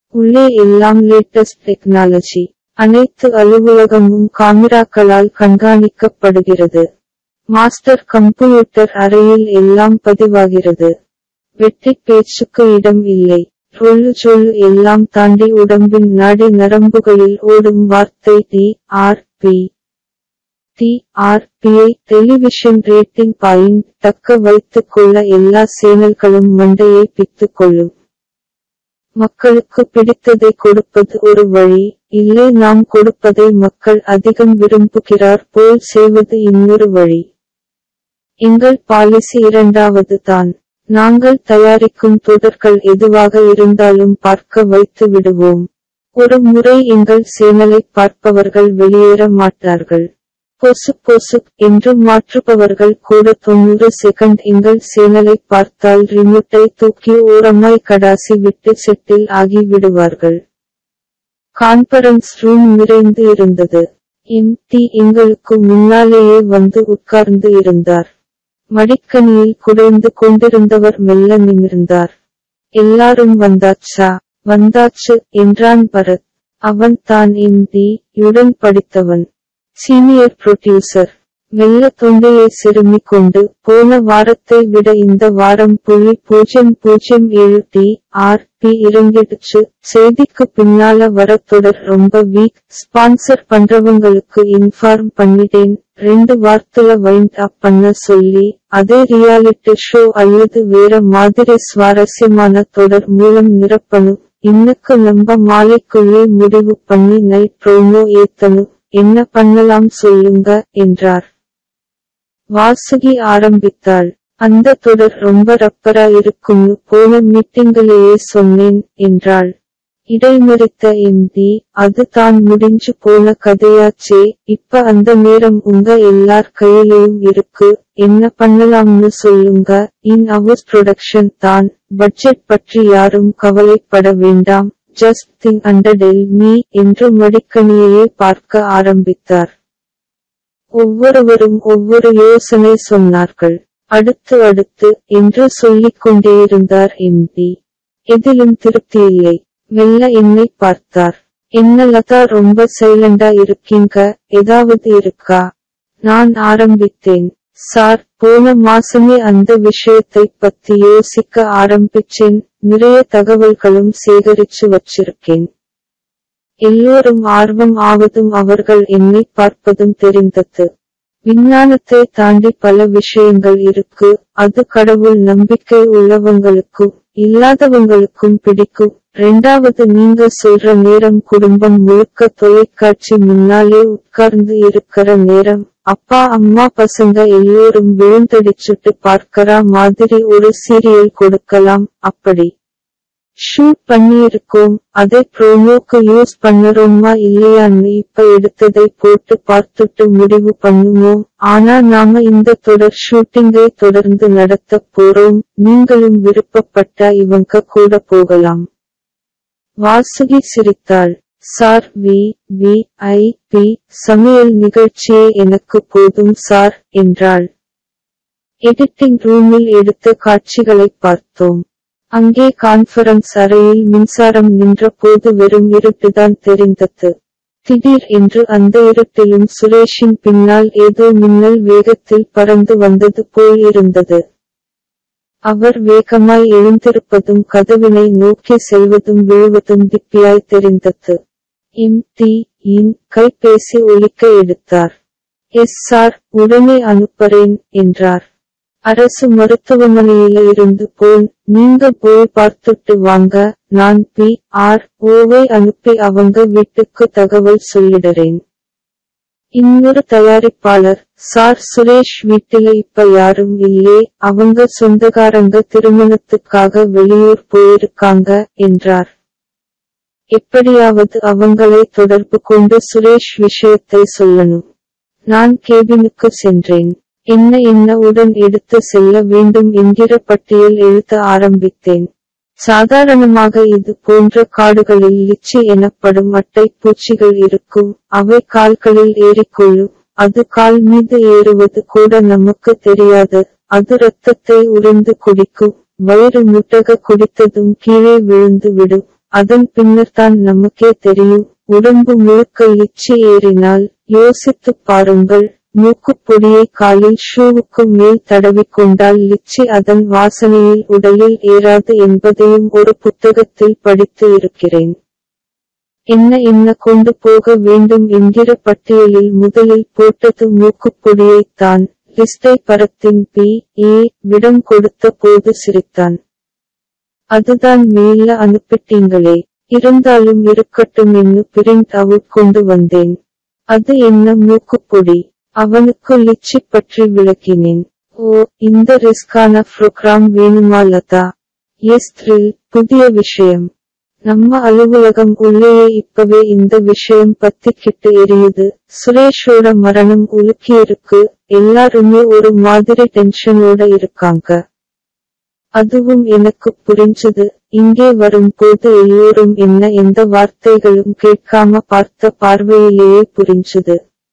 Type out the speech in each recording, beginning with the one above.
உள்ளே எல்லாம் latest technology அனைத்து அலுவலகமும் காமிராக்களால் கண்காணிக்கப்படுகிறது மாஸ்டர் கம்ப்யூட்டர் அறையில் எல்லாம் பதிவாகிறது வெற்றி பேச்சுக்கு இடம் இல்லை சொல்லு சொல்லு எல்லாம் தாண்டி உடம்பின் நாடி நரம்புகளில் ஓடும் வார்த்தை T R P T R பியை டெலிவிஷன் ரேட்டிங் பாயிண்ட் தக்க வைத்துக் கொள்ள எல்லா சேனல்களும் மண்டையை பித்துக் கொள்ளும் மக்களுக்கு பிடித்ததை கொடுப்பது ஒரு வழி இல்லை நாம் கொடுப்பதை மக்கள் அதிகம் விரும்புகிறார் போல் செய்வது இன்னொரு வழி எங்கள் பாலிசி இரண்டாவது தான் நாங்கள் தயாரிக்கும் தொடர்கள் எதுவாக இருந்தாலும் பார்க்க வைத்து விடுவோம் ஒரு முறை எங்கள் சேனலை பார்ப்பவர்கள் வெளியேற மாட்டார்கள் பொசு பொசு என்று மாற்றுபவர்கள் கூட தொண்ணூறு செகண்ட் எங்கள் சேனலை பார்த்தால் ரிமோட்டை தூக்கி ஓரமாய் கடாசி விட்டு செட்டில் ஆகி விடுவார்கள் கான்பரன்ஸ் ரூம் நிறைந்து இருந்தது எம் டி எங்களுக்கு முன்னாலேயே வந்து உட்கார்ந்து இருந்தார் மடிக்கணியில் குடைந்து கொண்டிருந்தவர் மெல்ல நிமிர்ந்தார் எல்லாரும் வந்தாச்சா வந்தாச்சு என்றான் பரத் அவன் தான் எம் டி யுடன் படித்தவன் சீனியர் புரொடியூசர் மெல்ல தொண்டையை சிறுமிக் கொண்டு போன வாரத்தை விட இந்த வாரம் புள்ளி பூஜ்யம் பூஜ்யம் ஏழு டி ஆர் பி இறங்கிடுச்சு செய்திக்கு பின்னால வர தொடர் ரொம்ப வீக் ஸ்பான்சர் பண்றவங்களுக்கு இன்ஃபார்ம் பண்ணிட்டேன் ரெண்டு வார்த்தைல வைண்ட் அப் பண்ண சொல்லி அதே ரியாலிட்டி ஷோ அல்லது வேற மாதிரி சுவாரஸ்யமான தொடர் மூலம் நிரப்பணும் இன்னக்கு நம்ம மாலைக்குள்ளே முடிவு பண்ணி நைட் ப்ரோமோ ஏத்தணும் என்ன பண்ணலாம் சொல்லுங்க என்றார் வாசுகி ஆரம்பித்தாள் அந்த தொடர் ரொம்ப ரப்பரா இருக்கும்னு போன மீட்டிங்கிலேயே சொன்னேன் என்றாள் இடைமறித்த எம்டி அது தான் முடிஞ்சு போன கதையாச்சே இப்ப அந்த நேரம் உங்க எல்லார் கையிலையும் இருக்கு என்ன பண்ணலாம்னு சொல்லுங்க இன் அவர்ஸ் ப்ரொடக்ஷன் தான் பட்ஜெட் பற்றி யாரும் கவலைப்பட வேண்டாம் just think under tell me என்று மடிக்கணியையே பார்க்க ஆரம்பித்தார் ஒவ்வொருவரும் ஒவ்வொரு யோசனை சொன்னார்கள் அடுத்து அடுத்து என்று சொல்லிக் கொண்டேயிருந்தார் எம்பி எதிலும் திருப்தியில்லை மெல்ல என்னை பார்த்தார் என்ன லதா ரொம்ப சைலண்டா இருக்கீங்க ஏதாவது இருக்கா நான் ஆரம்பித்தேன் சார் போன மாசமே அந்த விஷயத்தை பத்தி யோசிக்க ஆரம்பிச்சேன் நிறைய தகவல்களும் சேகரிச்சு வச்சிருக்கேன் எல்லோரும் ஆர்வம் ஆவதும் அவர்கள் என்னை பார்ப்பதும் தெரிந்தது விஞ்ஞானத்தை தாண்டி பல விஷயங்கள் இருக்கு அது கடவுள் நம்பிக்கை உள்ளவங்களுக்கும் இல்லாதவங்களுக்கும் பிடிக்கும் ரெண்டாவது நீங்க சொல்ற நேரம் குடும்பம் முழுக்க தொலைக்காட்சி முன்னாலே உட்கார்ந்து இருக்கிற நேரம் அப்பா அம்மா பசங்க எல்லோரும் விழுந்தடிச்சுட்டு பார்க்கறா மாதிரி ஒரு சீரியல் கொடுக்கலாம் அப்படி ஷூட் பண்ணியிருக்கோம் அதை ப்ரோமோக்கு யூஸ் பண்ணறோமா இல்லையான்னு இப்ப எடுத்ததை போட்டு பார்த்துட்டு முடிவு பண்ணுவோம் ஆனா நாம இந்த தொடர் ஷூட்டிங்கை தொடர்ந்து நடத்த போறோம் நீங்களும் விருப்பப்பட்டா இவங்க கூட போகலாம் வாசுகி சிரித்தாள் sir V V I P சமையல் நிகழ்ச்சியே எனக்கு போதும் சார் என்றாள் எடிட்டிங் ரூமில் எடுத்த காட்சிகளை பார்த்தோம் அங்கே கான்ஃபரன்ஸ் அறையில் மின்சாரம் நின்ற போது வெறும் இருட்டுதான் தெரிந்தது திடீர் என்று அந்த இருட்டிலும் சுரேஷின் பின்னால் ஏதோ மின்னல் வேகத்தில் பறந்து வந்தது போல் இருந்தது அவர் வேகமாய் எழுந்திருப்பதும் கதவினை நோக்கி செல்வதும் விழுவதும் திப்பியாய் தெரிந்தது எம் டி இன் கைபேசி ஒலிக்க எடுத்தார் எஸ் சார் உடனே அனுப்புறேன் என்றார் அரசு மருத்துவமனையில இருந்து போன் நீங்க போய் பார்த்துட்டு வாங்க நான் பி ஆர் ஓவை அனுப்பி அவங்க வீட்டுக்கு தகவல் சொல்லிடுறேன் இன்னொரு தயாரிப்பாளர் சார் சுரேஷ் வீட்டில இப்ப யாரும் இல்லே அவங்க சொந்தக்காரங்க திருமணத்துக்காக வெளியூர் போயிருக்காங்க என்றார் எப்படியாவது அவங்களை தொடர்பு கொண்டு சுரேஷ் விஷயத்தை சொல்லணும் நான் கேபினுக்கு சென்றேன் என்ன என்ன உடன் எடுத்து செல்ல வேண்டும் என்கிற பட்டியல் எழுத ஆரம்பித்தேன் சாதாரணமாக இது போன்ற காடுகளில் லிச்சி எனப்படும் அட்டை பூச்சிகள் இருக்கும் அவை கால்களில் ஏறிக்கொள்ளும் அது கால் மீது ஏறுவது கூட நமக்கு தெரியாது அது இரத்தத்தை உறிந்து குடிக்கும் வயிறு முட்டக குடித்ததும் கீழே விழுந்து விடும் அதன் பின்னர்தான் நமக்கே தெரியும் உடம்பு முழுக்க லிச்சி ஏறினால் யோசித்துப் பாருங்கள் மூக்குப்பொடியை காலில் ஷூவுக்கு மேல் தடவிக் கொண்டால் லிச்சி அதன் வாசனையில் உடலில் ஏறாது என்பதையும் ஒரு புத்தகத்தில் படித்து இருக்கிறேன் என்ன என்ன கொண்டு போக வேண்டும் என்கிற பட்டியலில் முதலில் போட்டது மூக்குப்பொடியைத்தான் லிஸ்டை பரத்தின் பி ஏ விடம் கொடுத்த போது சிரித்தான் அதுதான் மேல அனுப்பிட்டீங்களே இருந்தாலும் இருக்கட்டும் என்று பிரிண்ட் அவுட் கொண்டு வந்தேன் அது என்ன மூக்குப்பொடி அவனுக்கு லிச்சி பற்றி விளக்கினேன் ஓ இந்த ரிஸ்கான ப்ரோக்ராம் வேணுமா லதா எஸ் த்ரில் புதிய விஷயம் நம்ம அலுவலகம் உள்ளேயே இப்பவே இந்த விஷயம் பத்திக்கிட்டு எரியுது சுரேஷோட மரணம் உலுக்கியிருக்கு எல்லாருமே ஒரு மாதிரி டென்ஷனோட இருக்காங்க அதுவும் எனக்கு புரிஞ்சது இங்கே வரும்போது எல்லோரும் என்ன எந்த வார்த்தைகளும் கேட்காம பார்த்த பார்வையிலேயே புரிஞ்சது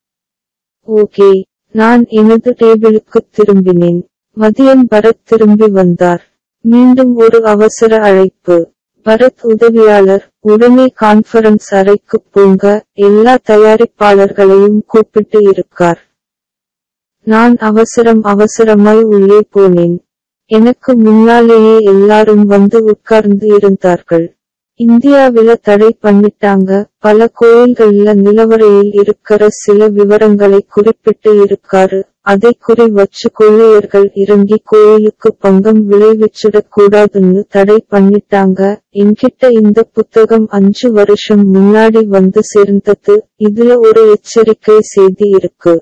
ஓகே நான் எனது டேபிளுக்கு திரும்பினேன் மதியம் பரத் திரும்பி வந்தார் மீண்டும் ஒரு அவசர அழைப்பு பரத் உதவியாளர் உடனே கான்ஃபரன்ஸ் அறைக்கு போங்க எல்லா தயாரிப்பாளர்களையும் கூப்பிட்டு இருக்கார் நான் அவசரம் அவசரமாய் உள்ளே போனேன் எனக்கு முன்னாலேயே எல்லாரும் வந்து உட்கார்ந்து இருந்தார்கள் இந்தியாவில தடை பண்ணிட்டாங்க பல கோயில்கள்ல நிலவரையில் இருக்கிற சில விவரங்களை குறிப்பிட்டு இருக்காரு அதை குறி வச்சு கொள்ளையர்கள் இறங்கி கோயிலுக்கு பங்கம் விளைவிச்சிடக் கூடாதுன்னு தடை பண்ணிட்டாங்க என்கிட்ட இந்த புத்தகம் அஞ்சு வருஷம் முன்னாடி வந்து சேர்ந்தது இதுல ஒரு எச்சரிக்கை செய்தி இருக்கு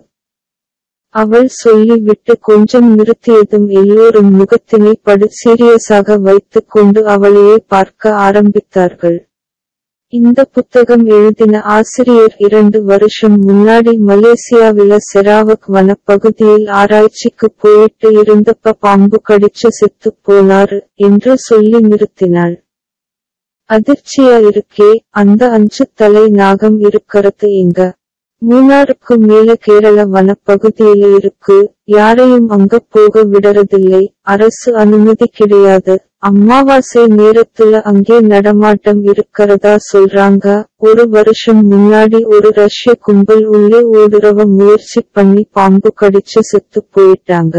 அவள் சொல்லி விட்டு கொஞ்சம் நிறுத்தியதும் எல்லோரும் முகத்தினை படு சீரியஸாக வைத்துக் கொண்டு அவளையே பார்க்க ஆரம்பித்தார்கள் இந்த புத்தகம் எழுதின ஆசிரியர் இரண்டு வருஷம் முன்னாடி மலேசியாவில செராவக் வனப்பகுதியில் ஆராய்ச்சிக்கு போயிட்டு இருந்தப்ப பாம்பு கடிச்சு செத்துப் போனாரு என்று சொல்லி நிறுத்தினாள் அதிர்ச்சியா இருக்கே அந்த அஞ்சு தலை நாகம் இருக்கறது எங்க மூணாருக்கு மேல கேரள வனப்பகுதியில இருக்கு யாரையும் அங்க போக விடறதில்லை அரசு அனுமதி கிடையாது அம்மாவாசை நேரத்துல அங்கே நடமாட்டம் இருக்கிறதா சொல்றாங்க ஒரு வருஷம் முன்னாடி ஒரு ரஷ்ய கும்பல் உள்ளே ஊடுருவ முயற்சி பண்ணி பாம்பு கடிச்சு செத்து போயிட்டாங்க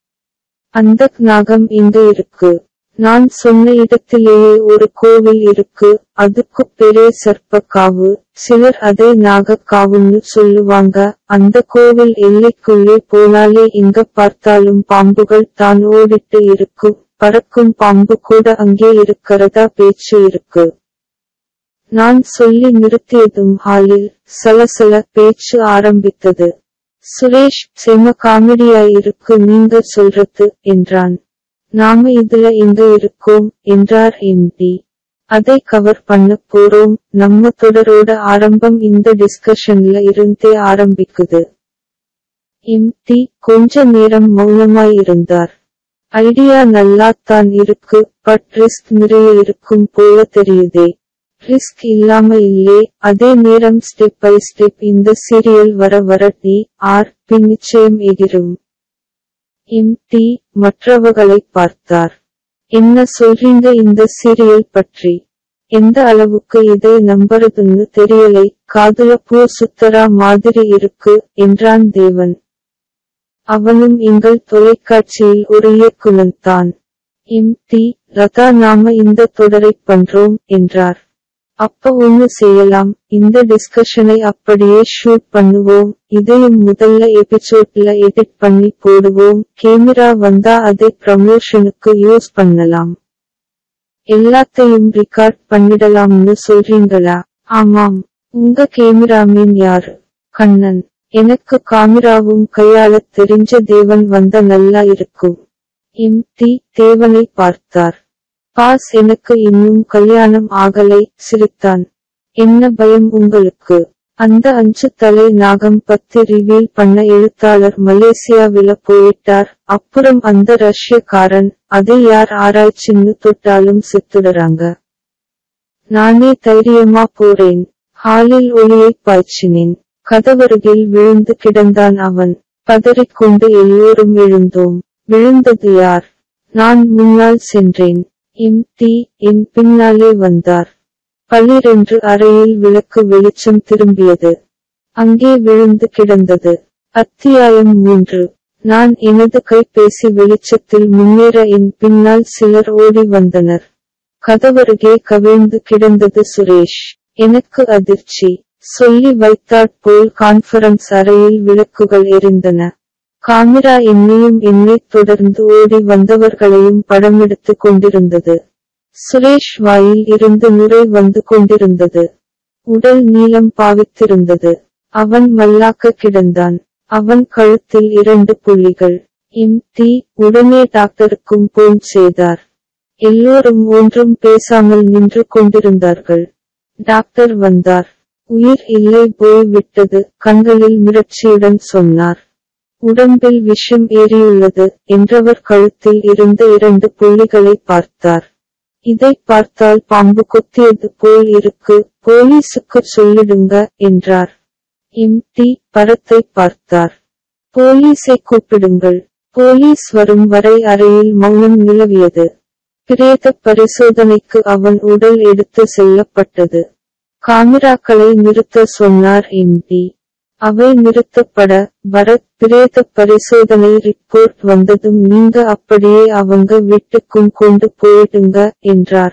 அந்த நாகம் இங்க இருக்கு நான் சொன்ன இடத்திலேயே ஒரு கோவில் இருக்கு அதுக்கு பெரிய சர்ப்ப காவு சிலர் அதை நாகக்காவுன்னு சொல்லுவாங்க அந்த கோவில் எல்லைக்குள்ளே போனாலே எங்க பார்த்தாலும் பாம்புகள் தான் ஓடிட்டு இருக்கு பறக்கும் பாம்பு கூட அங்கே இருக்கிறதா பேச்சு இருக்கு நான் சொல்லி நிறுத்தியதும் ஹாலில் சலசல பேச்சு ஆரம்பித்தது சுரேஷ் செம காமெடியா இருக்கு நீங்க சொல்றது என்றான் நாம இதுல எங்க இருக்கோம் என்றார் எம்டி அதை கவர் பண்ண போறோம் நம்ம தொடரோட ஆரம்பம் இந்த டிஸ்கஷன்ல இருந்தே ஆரம்பிக்குது எம்டி கொஞ்ச நேரம் மௌனமாய் இருந்தார் ஐடியா நல்லாத்தான் இருக்கு பட் ரிஸ்க் நிறைய இருக்கும் போல தெரியுதே ரிஸ்க் இல்லாம இல்லே அதே நேரம் ஸ்டெப் பை ஸ்டெப் இந்த சீரியல் வர வர டி ஆர் பி நிச்சயம் எகிரும் எம்டி மற்றவர்களை பார்த்தார் என்ன சொல்றீங்க இந்த சீரியல் பற்றி எந்த அளவுக்கு இதை நம்புறதுன்னு தெரியலை காதுல பூ சுத்தரா மாதிரி இருக்கு என்றான் தேவன் அவனும் எங்கள் தொலைக்காட்சியில் ஒரு இயக்குனன்தான் எம்டி லதா நாம இந்த தொடரை பண்றோம் என்றார் அப்ப ஒண்ணு செய்யலாம் இந்த டிஸ்கஷனை அப்படியே ஷூட் பண்ணுவோம் இதையும் முதல்ல எபிசோட்ல எடிட் பண்ணி போடுவோம் கேமரா வந்தா அதை ப்ரமோஷனுக்கு யூஸ் பண்ணலாம் எல்லாத்தையும் ரெக்கார்ட் பண்ணிடலாம்னு சொல்றீங்களா ஆமாம் உங்க கேமராமேன் யாரு கண்ணன் எனக்கு காமிராவும் கையாளத் தெரிஞ்ச தேவன் வந்த நல்லா இருக்கும் எம் டி தேவனை பார்த்தார் பாஸ் எனக்கு இன்னும் கல்யாணம் ஆகலை சிரித்தான் என்ன பயம் உங்களுக்கு அந்த அஞ்சு தலை நாகம் பத்தி ரிவீல் பண்ண எழுத்தாளர் மலேசியாவில போயிட்டார் அப்புறம் அந்த ரஷ்யக்காரன் அதை யார் ஆராய்ச்சின்னு தொட்டாலும் செத்துடுறாங்க நானே தைரியமா போறேன் ஹாலில் ஒளியை பாய்ச்சினேன் கதவருகில் விழுந்து கிடந்தான் அவன் பதறிக்கொண்டு எல்லோரும் எழுந்தோம் விழுந்தது யார் நான் முன்னால் சென்றேன் எம் டி என் பின்னாலே வந்தார் பளிரென்று அறையில் விளக்கு வெளிச்சம் திரும்பியது அங்கே விழுந்து கிடந்தது அத்தியாயம் மூன்று நான் எனது கைபேசி வெளிச்சத்தில் முன்னேற என் பின்னால் சிலர் ஓடி வந்தனர் கதவருகே கவிழ்ந்து கிடந்தது சுரேஷ் எனக்கு அதிர்ச்சி சொல்லி வைத்தாற்போல் கான்ஃபரன்ஸ் அறையில் விளக்குகள் எரிந்தன காமிரா என்னையும் என்னைத் தொடர்ந்து ஓடி வந்தவர்களையும் படமெடுத்து கொண்டிருந்தது சுரேஷ் வாயில் இருந்து நுரை வந்து கொண்டிருந்தது உடல் நீளம் பாவித்திருந்தது அவன் மல்லாக்க கிடந்தான் அவன் கழுத்தில் இரண்டு புள்ளிகள் எம் டி உடனே டாக்டருக்கும் போன் செய்தார் எல்லோரும் ஒன்றும் பேசாமல் நின்று கொண்டிருந்தார்கள் டாக்டர் வந்தார் உயிர் இல்லை போய் விட்டது கண்களில் மிரட்சியுடன் சொன்னார் உடம்பில் விஷம் ஏறியுள்ளது என்றவர் கழுத்தில் இருந்த இரண்டு புள்ளிகளை பார்த்தார் இதை பார்த்தால் பாம்பு கொத்தியது போல் இருக்கு போலீசுக்கு சொல்லிடுங்க என்றார் எம் டி படத்தை பார்த்தார் போலீஸை கூப்பிடுங்கள் போலீஸ் வரும் வரை அறையில் மௌனம் நிலவியது பிரேத பரிசோதனைக்கு அவன் உடல் எடுத்து செல்லப்பட்டது காமிராக்களை நிறுத்த சொன்னார் எம்பி அவை நிறுத்தப்பட பரத் பிரேத பரிசோதனை ரிப்போர்ட் வந்ததும் நீங்க அப்படியே அவங்க வீட்டுக்கும் கொண்டு போயிடுங்க என்றார்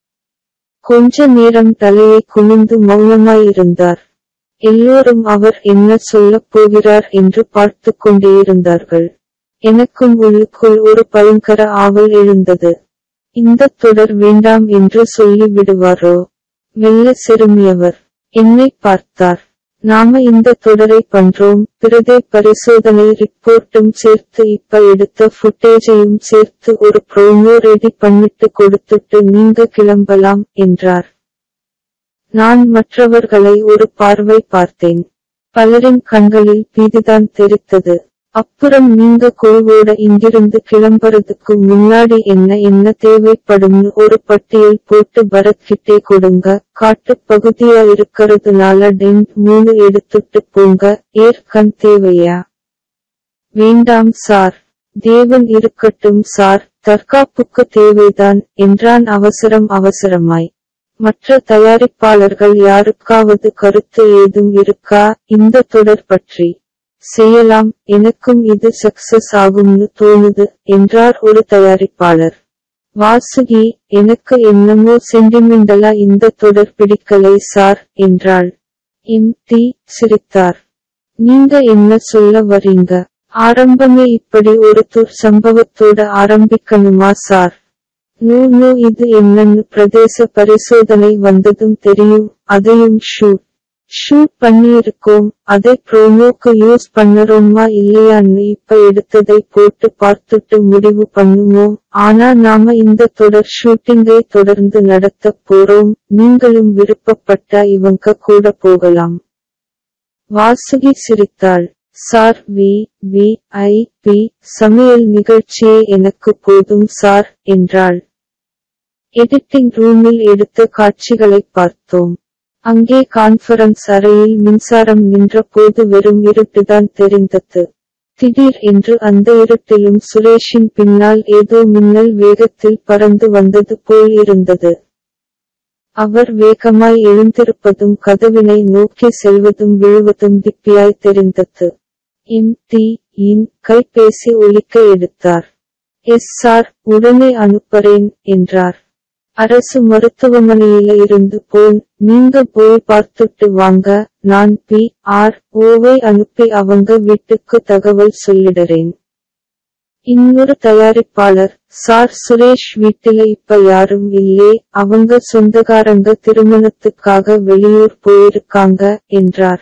கொஞ்ச நேரம் தலையை குனிந்து மௌனமாயிருந்தார் எல்லோரும் அவர் என்ன சொல்லப் போகிறார் என்று பார்த்து கொண்டே இருந்தார்கள் எனக்கும் உள்ளுக்குள் ஒரு பயங்கர ஆவல் எழுந்தது இந்த தொடர் வேண்டாம் என்று சொல்லி விடுவாரோ மெல்ல செருமியவர் என்னை பார்த்தார் நாம இந்த தொடரை பண்றோம் பிரதே பரிசோதனை ரிப்போர்ட்டும் சேர்த்து இப்ப எடுத்த ஃபுட்டேஜையும் சேர்த்து ஒரு ப்ரோமோ ரெடி பண்ணிட்டு கொடுத்துட்டு நீங்க கிளம்பலாம் என்றார் நான் மற்றவர்களை ஒரு பார்வை பார்த்தேன் பலரின் கண்களில் பீதிதான் தெரித்தது அப்புறம் நீங்க குழுவோட இங்கிருந்து கிளம்புறதுக்கு முன்னாடி என்ன என்ன தேவைப்படும்னு ஒரு பட்டியல் போட்டு பரத் கிட்டே கொடுங்க காட்டு பகுதியா இருக்கறதுனால டென்ட் மூணு எடுத்துட்டு போங்க ஏர் கண் தேவையா வேண்டாம் சார் தேவன் இருக்கட்டும் சார் தற்காப்புக்கு தேவைதான் என்றான் அவசரம் அவசரமாய் மற்ற தயாரிப்பாளர்கள் யாருக்காவது கருத்து ஏதும் இருக்கா இந்த தொடர் பற்றி செய்யலாம் எனக்கும் இது சக்சஸ் ஆகும்னு தோணுது என்றார் ஒரு தயாரிப்பாளர் வாசுகி எனக்கு என்னமோ சென்டிமெண்டலா இந்த தொடர் பிடிக்கலை சார் என்றாள் எம் டி சிரித்தார் நீங்க என்ன சொல்ல வரீங்க ஆரம்பமே இப்படி ஒரு துர் சம்பவத்தோட ஆரம்பிக்கணுமா சார் நோ நோ இது என்னன்னு பிரதேச பரிசோதனை வந்ததும் தெரியும் அதையும் ஷூட் ஷூட் பண்ணியிருக்கோம் அதை ப்ரோமோக்கு யூஸ் பண்ணறோமா இல்லையான்னு இப்ப எடுத்ததை போட்டு பார்த்துட்டு முடிவு பண்ணுவோம் ஆனா நாம இந்த தொடர் ஷூட்டிங்கை தொடர்ந்து நடத்த போறோம் நீங்களும் விருப்பப்பட்டா இவங்க கூட போகலாம் வாசுகி சிரித்தாள் sir V V I P சமையல் நிகழ்ச்சியே எனக்கு போதும் சார் என்றாள் எடிட்டிங் ரூமில் எடுத்த காட்சிகளை பார்த்தோம் அங்கே கான்ஃபரன்ஸ் அறையில் மின்சாரம் நின்ற போது வெறும் இருட்டுதான் தெரிந்தது திடீர் என்று அந்த இருட்டிலும் சுரேஷின் பின்னால் ஏதோ மின்னல் வேகத்தில் பறந்து வந்தது போல் இருந்தது அவர் வேகமாய் எழுந்திருப்பதும் கதவினை நோக்கி செல்வதும் விழுவதும் திப்பியாய் தெரிந்தது எம் டி இன் கைபேசி ஒலிக்க எடுத்தார் எஸ் சார் உடனே அனுப்புறேன் என்றார் அரசு மருத்துவமனையில இருந்து போன் நீங்க போய் பார்த்துட்டு வாங்க நான் பி ஆர் ஓவை அனுப்பி அவங்க வீட்டுக்கு தகவல் சொல்லிடுறேன் இன்னொரு தயாரிப்பாளர் சார் சுரேஷ் வீட்டில இப்ப யாரும் இல்லே அவங்க சொந்தக்காரங்க திருமணத்துக்காக வெளியூர் போயிருக்காங்க என்றார்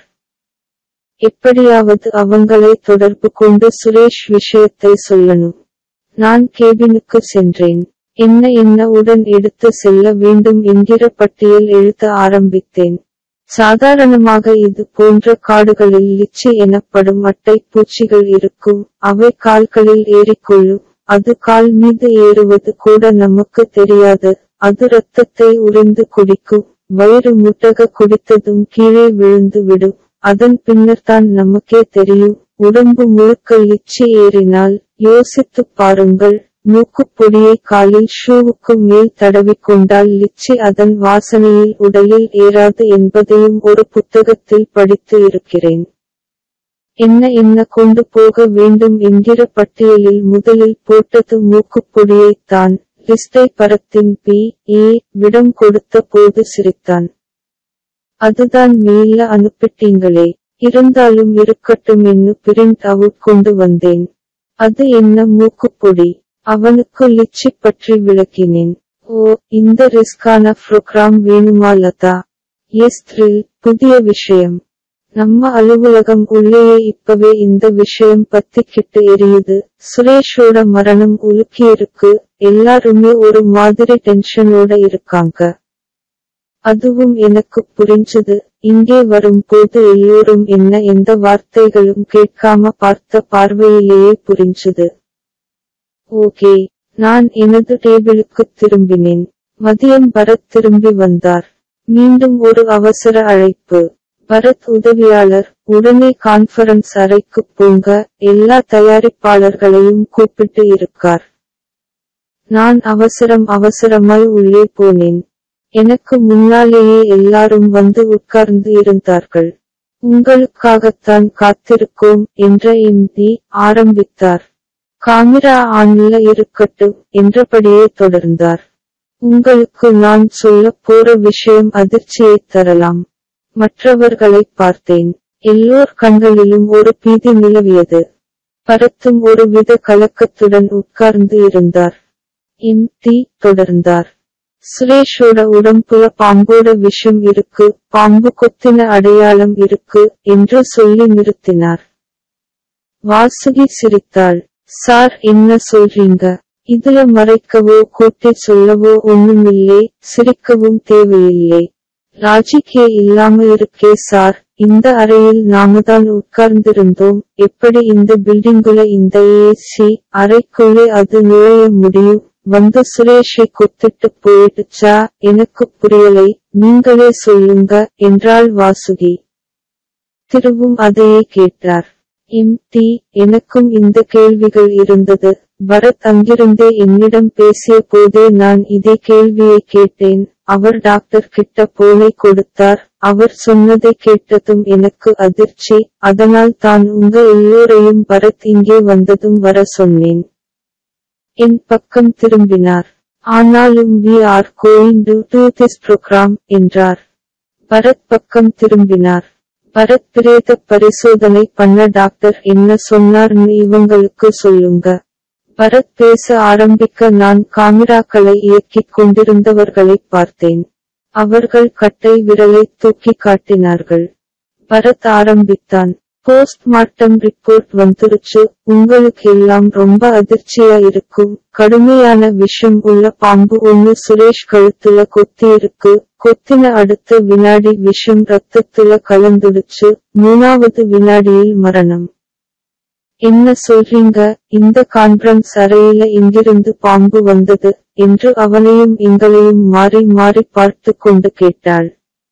எப்படியாவது அவங்களை தொடர்பு கொண்டு சுரேஷ் விஷயத்தை சொல்லணும் நான் கேபினுக்கு சென்றேன் என்ன என்ன உடன் எடுத்து செல்ல வேண்டும் என்கிற பட்டியல் எழுத ஆரம்பித்தேன் சாதாரணமாக இது போன்ற காடுகளில் லிச்சி எனப்படும் அட்டை பூச்சிகள் இருக்கும் அவை கால்களில் ஏறிக்கொள்ளும் அது கால் மீது ஏறுவது கூட நமக்கு தெரியாது அது ரத்தத்தை உறிந்து குடிக்கும் வயிறு முட்டக குடித்ததும் கீழே விழுந்து விடும் அதன் பின்னர் தான் நமக்கே தெரியும் உடம்பு முழுக்க லிச்சி ஏறினால் யோசித்துப் பாருங்கள் மூக்குப் பொடியை காலில் ஷூவுக்கு மேல் தடவிக் கொண்டால் லிச்சி அதன் வாசனையில் உடலில் ஏறாது என்பதையும் ஒரு புத்தகத்தில் படித்து இருக்கிறேன் என்ன என்ன கொண்டு போக வேண்டும் என்கிற பட்டியலில் முதலில் போட்டது மூக்குப் பொடியைத்தான் லிஸ்டை பரத்தின் பி ஏ விடம் கொடுத்த போது சிரித்தான் அதுதான் மெயில்ல அனுப்பிட்டீங்களே இருந்தாலும் இருக்கட்டும் என்று பிரிண்ட் அவுட் கொண்டு வந்தேன் அது என்ன மூக்குப்பொடி அவனுக்கு லிச்சி பற்றி விளக்கினேன் ஓ இந்த ரிஸ்கான ப்ரோக்ராம் வேணுமா லதா எஸ் த்ரில் புதிய விஷயம் நம்ம அலுவலகம் உள்ளேயே இப்பவே இந்த விஷயம் பத்திக்கிட்டு எரியுது சுரேஷோட மரணம் உலுக்கியிருக்கு எல்லாருமே ஒரு மாதிரி டென்ஷனோட இருக்காங்க அதுவும் எனக்கு புரிஞ்சது இங்கே வரும்போது எல்லோரும் என்ன எந்த வார்த்தைகளும் கேட்காம பார்த்த பார்வையிலேயே புரிஞ்சது ஓகே நான் எனது டேபிளுக்கு திரும்பினேன் மதியம் பரத் திரும்பி வந்தார் மீண்டும் ஒரு அவசர அழைப்பு பரத் உதவியாளர் உடனே கான்ஃபரன்ஸ் அறைக்கு போங்க எல்லா தயாரிப்பாளர்களையும் கூப்பிட்டு இருக்கார் நான் அவசரம் அவசரமாய் உள்ளே போனேன் எனக்கு முன்னாலேயே எல்லாரும் வந்து உட்கார்ந்து இருந்தார்கள் உங்களுக்காகத்தான் காத்திருக்கோம் என்ற எம்டி ஆரம்பித்தார் காமிரா ஆன்ல இருக்கட்டும் என்றபடியே தொடர்ந்தார் உங்களுக்கு நான் சொல்ல போற விஷயம் அதிர்ச்சியை தரலாம் மற்றவர்களை பார்த்தேன் எல்லோர் கண்களிலும் ஒரு பீதி நிலவியது பரத்தும் ஒருவித கலக்கத்துடன் உட்கார்ந்து இருந்தார் எம் டி தொடர்ந்தார் சுரேஷோட உடம்புல பாம்போட விஷம் இருக்கு பாம்பு கொத்தின அடையாளம் இருக்கு என்று சொல்லி நிறுத்தினார் வாசுகி சிரித்தாள் சார் என்ன சொல்றீங்க இதுல மறைக்கவோ கூட்டி சொல்லவோ ஒண்ணுமில்லை சிரிக்கவும் தேவையில்லை ராஜிக்கே இல்லாம இருக்கே சார் இந்த அறையில் நாம தான் உட்கார்ந்திருந்தோம் எப்படி இந்த பில்டிங்குல இந்த ஏசி அறைக்குள்ளே அது நுழைய முடியும் வந்து சுரேஷை கொத்திட்டு போயிடுச்சா எனக்கு புரியலை நீங்களே சொல்லுங்க என்றாள் வாசுகி திருவும் அதையே கேட்டார் எம் டி எனக்கும் இந்த கேள்விகள் இருந்தது பரத் அங்கிருந்தே என்னிடம் பேசிய போதே நான் இதே கேள்வியை கேட்டேன் அவர் டாக்டர் கிட்ட போனை கொடுத்தார் அவர் சொன்னதை கேட்டதும் எனக்கு அதிர்ச்சி அதனால் தான் உங்க எல்லோரையும் பரத் இங்கே வந்ததும் வர சொன்னேன் என் பக்கம் திரும்பினார் ஆனாலும் we are going to to this program என்றார் பரத் பக்கம் திரும்பினார் பரத் பிரேத பரிசோதனை பண்ண டாக்டர் என்ன சொன்னார்னு இவங்களுக்கு சொல்லுங்க பரத் பேச ஆரம்பிக்க நான் காமிராக்களை இயக்கிக் கொண்டிருந்தவர்களை பார்த்தேன் அவர்கள் கட்டை விரலை தூக்கி காட்டினார்கள் பரத் ஆரம்பித்தான் போஸ்ட்மார்ட்டம் ரிப்போர்ட் வந்துருச்சு உங்களுக்கு எல்லாம் ரொம்ப அதிர்ச்சியா இருக்கும் கடுமையான விஷம் உள்ள பாம்பு ஒண்ணு சுரேஷ் கழுத்துல கொத்தி இருக்கு கொத்தின அடுத்த வினாடி விஷம் ரத்தத்துல கலந்துடுச்சு மூணாவது வினாடியில் மரணம் என்ன சொல்றீங்க இந்த கான்ஃபரன்ஸ் அறையில இங்கிருந்து பாம்பு வந்தது என்று அவனையும் எங்களையும் மாறி மாறி பார்த்து கொண்டு கேட்டாள்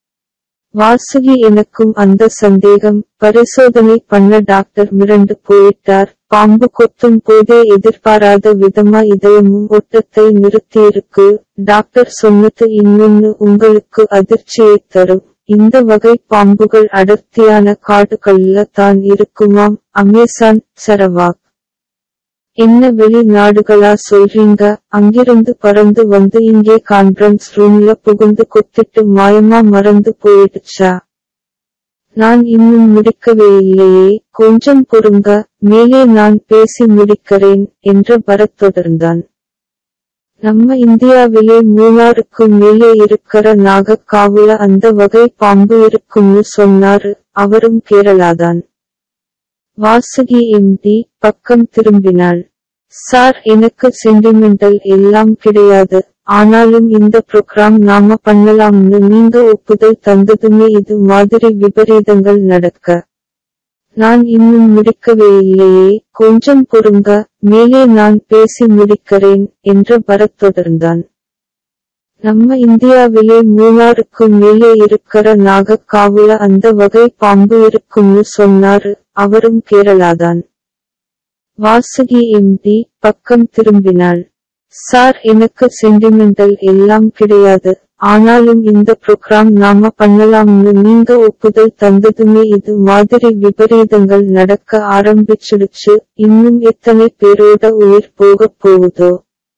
வாசுகி எனக்கும் அந்த சந்தேகம் பரிசோதனை பண்ண டாக்டர் மிரண்டு போயிட்டார் பாம்பு கொத்தும் போதே எதிர்பாராத விதமா இதயமும் ஓட்டத்தை நிறுத்தியிருக்கு டாக்டர் சொன்னது இன்னொன்னு உங்களுக்கு அதிர்ச்சியை தரும் இந்த வகை பாம்புகள் அடர்த்தியான காடுகள்ல தான் இருக்குமாம் அமேசான் சரவாக் என்ன வெளிநாடுகளா சொல்றீங்க அங்கிருந்து பறந்து வந்து இங்கே கான்ஃபரன்ஸ் ரூம்ல புகுந்து கொத்திட்டு மாயமா மறந்து போயிடுச்சா நான் இன்னும் முடிக்கவே இல்லையே கொஞ்சம் பொறுங்க மேலே நான் பேசி முடிக்கிறேன் என்று பரத் தொடர்ந்தான் நம்ம இந்தியாவிலே மூணாருக்கு மேலே இருக்கிற நாகக்காவுல அந்த வகை பாம்பு இருக்கும்னு சொன்னாரு அவரும் கேரளாதான் வாசுகி எம்டி பக்கம் திரும்பினாள் சார் எனக்கு சென்டிமெண்டல் எல்லாம் கிடையாது ஆனாலும் இந்த ப்ரோக்ராம் நாம பண்ணலாம்னு நீங்க ஒப்புதல் தந்ததுமே இது மாதிரி விபரீதங்கள் நடக்க நான் இன்னும் முடிக்கவே இல்லையே கொஞ்சம் பொறுங்க மேலே நான் பேசி முடிக்கிறேன் என்று பரத் தொடர்ந்தான் நம்ம இந்தியாவிலே மூணாருக்கு மேலே இருக்கிற நாகக்காவுல அந்த வகை பாம்பு இருக்கும்னு சொன்னாரு அவரும் கேரளாதான் வாசுகி எம்டி பக்கம் திரும்பினாள் சார் எனக்கு சென்டிமெண்டல் எல்லாம் கிடையாது ஆனாலும் இந்த ப்ரோக்ராம் நாம பண்ணலாம்னு நீங்க ஒப்புதல் தந்ததுமே இது மாதிரி விபரீதங்கள் நடக்க ஆரம்பிச்சிடுச்சு இன்னும் எத்தனை பேரோட உயிர் போகப் போகுதோ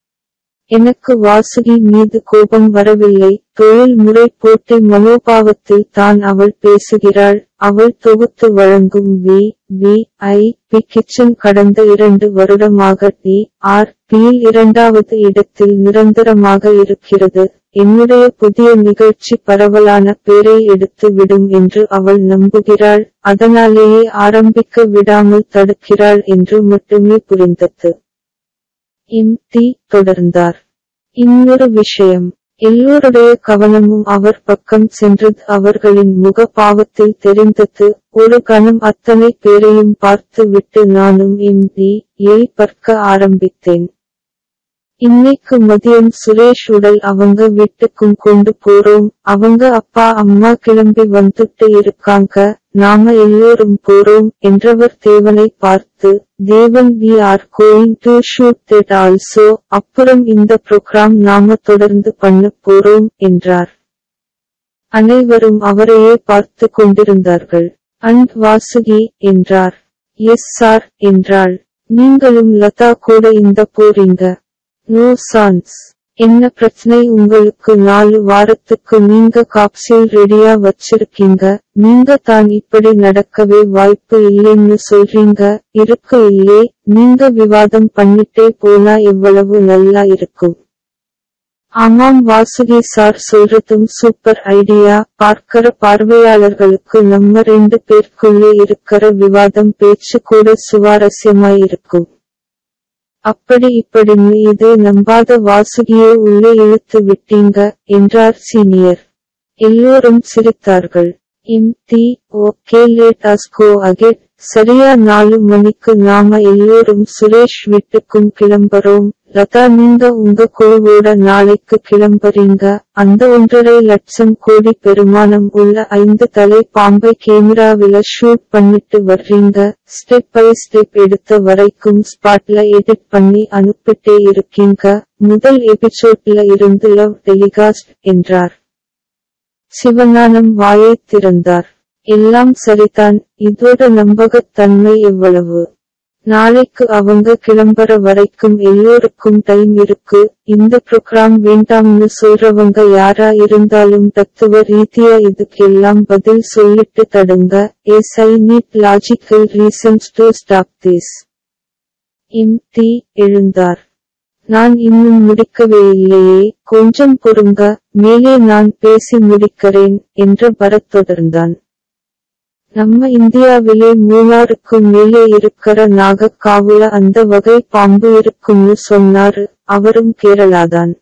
எனக்கு வாசுகி மீது கோபம் வரவில்லை தொழில் முறை போட்டி மனோபாவத்தில் தான் அவள் பேசுகிறாள் அவள் தொகுத்து வழங்கும் V V I P kitchen கடந்த இரண்டு வருடமாக டி ஆர் பியில் இரண்டாவது இடத்தில் நிரந்தரமாக இருக்கிறது என்னுடைய புதிய நிகழ்ச்சி பரவலான பேரை எடுத்து விடும் என்று அவள் நம்புகிறாள் அதனாலேயே ஆரம்பிக்க விடாமல் தடுக்கிறாள் என்று மட்டுமே புரிந்தது எம் டி தொடர்ந்தார் இன்னொரு விஷயம் எல்லோருடைய கவனமும் அவர் பக்கம் சென்றது அவர்களின் முக பாவத்தில் தெரிந்தது ஒரு கணம் அத்தனை பேரையும் பார்த்து விட்டு நானும் எம் டி ஏய் பற்க ஆரம்பித்தேன் இன்னைக்கு மதியம் சுரேஷ் உடல் அவங்க வீட்டுக்கும் கொண்டு போறோம் அவங்க அப்பா அம்மா கிளம்பி வந்துட்டு இருக்காங்க நாம எல்லோரும் போறோம் என்றவர் தேவனை பார்த்து Devan we are going to shoot that also அப்புறம் இந்த ப்ரோக்ராம் நாம தொடர்ந்து பண்ண போறோம் என்றார் அனைவரும் அவரையே பார்த்து கொண்டிருந்தார்கள் அண்ட் வாசுகி என்றார் எஸ் சார் என்றாள் நீங்களும் லதா கூட இந்த போறீங்க நோ சான்ஸ் என்ன பிரச்சனை உங்களுக்கு நாலு வாரத்துக்கு நீங்க காப்சியூல் ரெடியா வச்சிருக்கீங்க நீங்க தான் இப்படி நடக்கவே வாய்ப்பு இல்லைன்னு சொல்றீங்க இருக்கு இல்லே நீங்க விவாதம் பண்ணிட்டே போனா எவ்வளவு நல்லா இருக்கும் ஆமாம் வாசுகி சார் சொல்றதும் சூப்பர் ஐடியா பார்க்கிற பார்வையாளர்களுக்கு நம்ம ரெண்டு பேருக்குள்ளே இருக்கிற விவாதம் பேச்சு கூட சுவாரஸ்யமாய் இருக்கும் அப்படி இப்படின்னு இது நம்பாத வாசுகியை உள்ளே இழுத்து விட்டீங்க என்றார் சீனியர் எல்லோரும் சிரித்தார்கள் M D okay let us go ahead சரியா நாலு மணிக்கு நாம எல்லோரும் சுரேஷ் வீட்டுக்கும் கிளம்புறோம் லதா நீங்க உங்க குழுவோட நாளைக்கு கிளம்புறீங்க அந்த ஒன்றரை லட்சம் கோடி பெருமானம் உள்ள ஐந்து தலை பாம்பை கேமராவில ஷூட் பண்ணிட்டு வர்றீங்க ஸ்டெப் பை ஸ்டெப் எடுத்த வரைக்கும் ஸ்பாட்ல எடிட் பண்ணி அனுப்பிட்டே இருக்கீங்க முதல் எபிசோட்ல இருந்து லவ் டெலிகாஸ்ட் என்றார் சிவஞானம் வாயை திறந்தார் எல்லாம் சரிதான் இதோட நம்பகத்தன்மை எவ்வளவு நாளைக்கு அவங்க கிளம்புற வரைக்கும் எல்லோருக்கும் டைம் இருக்கு இந்த ப்ரோக்ராம் வேண்டாம்னு சொல்றவங்க யாரா இருந்தாலும் தத்துவ ரீதியா இதுக்கெல்லாம் பதில் சொல்லிட்டு தடுங்க yes I need logical reasons to stop this M D எழுந்தார் நான் இன்னும் முடிக்கவே இல்லையே கொஞ்சம் பொறுங்க மேலே நான் பேசி முடிக்கிறேன் என்று பரத் தொடர்ந்தான் நம்ம இந்தியாவிலே மூணாருக்கு மேலே இருக்கிற நாகக்காவுல அந்த வகை பாம்பு இருக்கும்னு சொன்னாரு அவரும் கேரளாதான்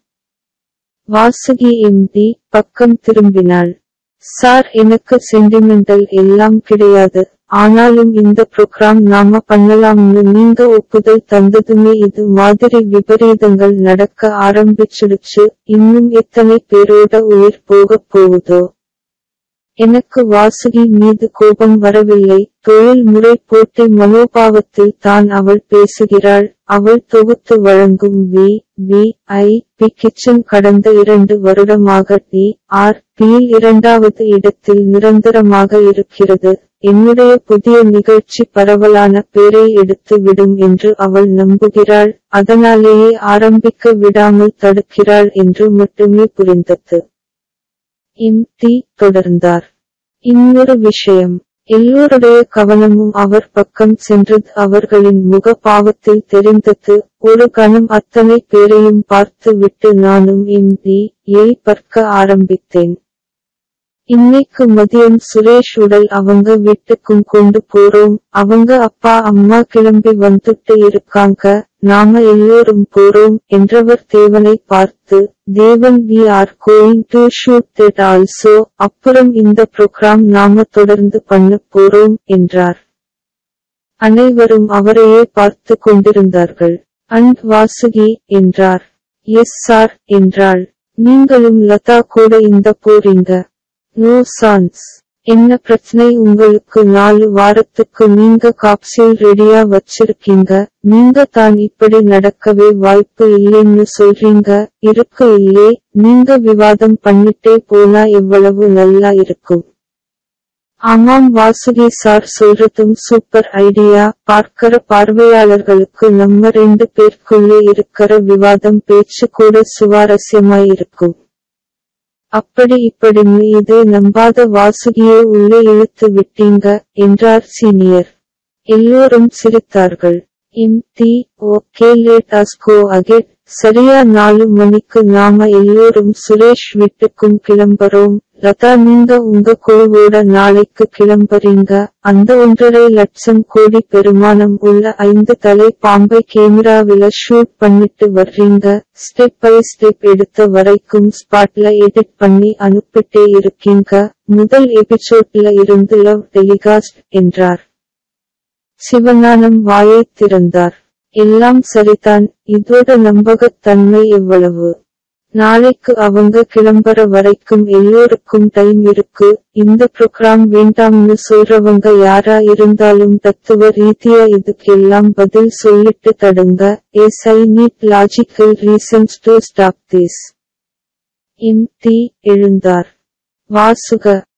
வாசுகி எம்டி பக்கம் திரும்பினாள் சார் எனக்கு சென்டிமெண்டல் எல்லாம் கிடையாது ஆனாலும் இந்த ப்ரோக்ராம் நாம பண்ணலாம்னு நீங்க ஒப்புதல் தந்ததுமே இது மாதிரி விபரீதங்கள் நடக்க ஆரம்பிச்சிடுச்சு இன்னும் எத்தனை பேரோட உயிர் போகப் போகுதோ எனக்கு வாசுகி மீது கோபம் வரவில்லை தொழில் முறை போட்டி மனோபாவத்தில் தான் அவள் பேசுகிறாள் அவள் தொகுத்து வழங்கும் V V I P kitchen கடந்த இரண்டு வருடமாக டி ஆர் பியில் இரண்டாவது இடத்தில் நிரந்தரமாக இருக்கிறது என்னுடைய புதிய நிகழ்ச்சி பரவலான பேரை எடுத்து விடும் என்று அவள் நம்புகிறாள் அதனாலேயே ஆரம்பிக்க விடாமல் தடுக்கிறாள் என்று மட்டுமே புரிந்தது எம் டி தொடர்ந்தார் இன்னொரு விஷயம் எல்லோருடைய கவனமும் அவர் பக்கம் சென்றது அவர்களின் முக பாவத்தில் தெரிந்தது ஒரு கணம் அத்தனை பேரையும் பார்த்து விட்டு நானும் எம் டி ஏய் பற்க ஆரம்பித்தேன் இன்னைக்கு மதியம் சுரேஷ் உடல் அவங்க வீட்டுக்கும் கொண்டு போறோம் அவங்க அப்பா அம்மா கிளம்பி வந்துட்டு இருக்காங்க நாம எல்லோரும் போறோம் என்றவர் தேவனை பார்த்து Devan we are going to shoot that also அப்புறம் இந்த ப்ரோக்ராம் நாம தொடர்ந்து பண்ண போறோம் என்றார் அனைவரும் அவரையே பார்த்து கொண்டிருந்தார்கள் அண்ட் வாசுகி என்றார் எஸ் சார் என்றாள் நீங்களும் லதா கூட இந்த போறீங்க நோ சான்ஸ் என்ன பிரச்சனை உங்களுக்கு நாலு வாரத்துக்கு நீங்க காப்சியூல் ரெடியா வச்சிருக்கீங்க நீங்க தான் இப்படி நடக்கவே வாய்ப்பு இல்லைன்னு சொல்றீங்க இருக்கு இல்லே நீங்க விவாதம் பண்ணிட்டே போனா எவ்வளவு நல்லா இருக்கும் ஆமாம் வாசுகி சார் சொல்றதும் சூப்பர் ஐடியா பார்க்கிற பார்வையாளர்களுக்கு நம்ம ரெண்டு பேருக்குள்ளே இருக்கிற விவாதம் பேச்சு கூட சுவாரஸ்யமாய் இருக்கும் அப்படி இப்படின்னு இதை நம்பாத வாசுகியை உள்ளே இழுத்து விட்டீங்க என்றார் சீனியர் எல்லோரும் சிரித்தார்கள் M D okay let us go ahead சரியா நாலு மணிக்கு நாம எல்லோரும் சுரேஷ் வீட்டுக்கும் கிளம்புறோம் லதா நீங்க உங்க குழுவோட நாளைக்கு கிளம்புறீங்க அந்த ஒன்றரை லட்சம் கோடி பெருமானம் உள்ள ஐந்து தலை பாம்பை கேமராவில ஷூட் பண்ணிட்டு வர்றீங்க ஸ்டெப் பை ஸ்டெப் எடுத்த வரைக்கும் ஸ்பாட்ல எடிட் பண்ணி அனுப்பிட்டே இருக்கீங்க முதல் எபிசோட்ல இருந்து லவ் டெலிகாஸ்ட் என்றார் சிவஞானம் வாயை திறந்தார் எல்லாம் சரிதான் இதோட நம்பகத்தன்மை எவ்வளவு நாளைக்கு அவங்க கிளம்புற வரைக்கும் எல்லோருக்கும் டைம் இருக்கு இந்த ப்ரோக்ராம் வேண்டாம்னு சொல்றவங்க யாரா இருந்தாலும் தத்துவ ரீதியா இதுக்கெல்லாம் பதில் சொல்லிட்டு தடுங்க yes I need logical reasons to stop this M D எழுந்தார் வாசுக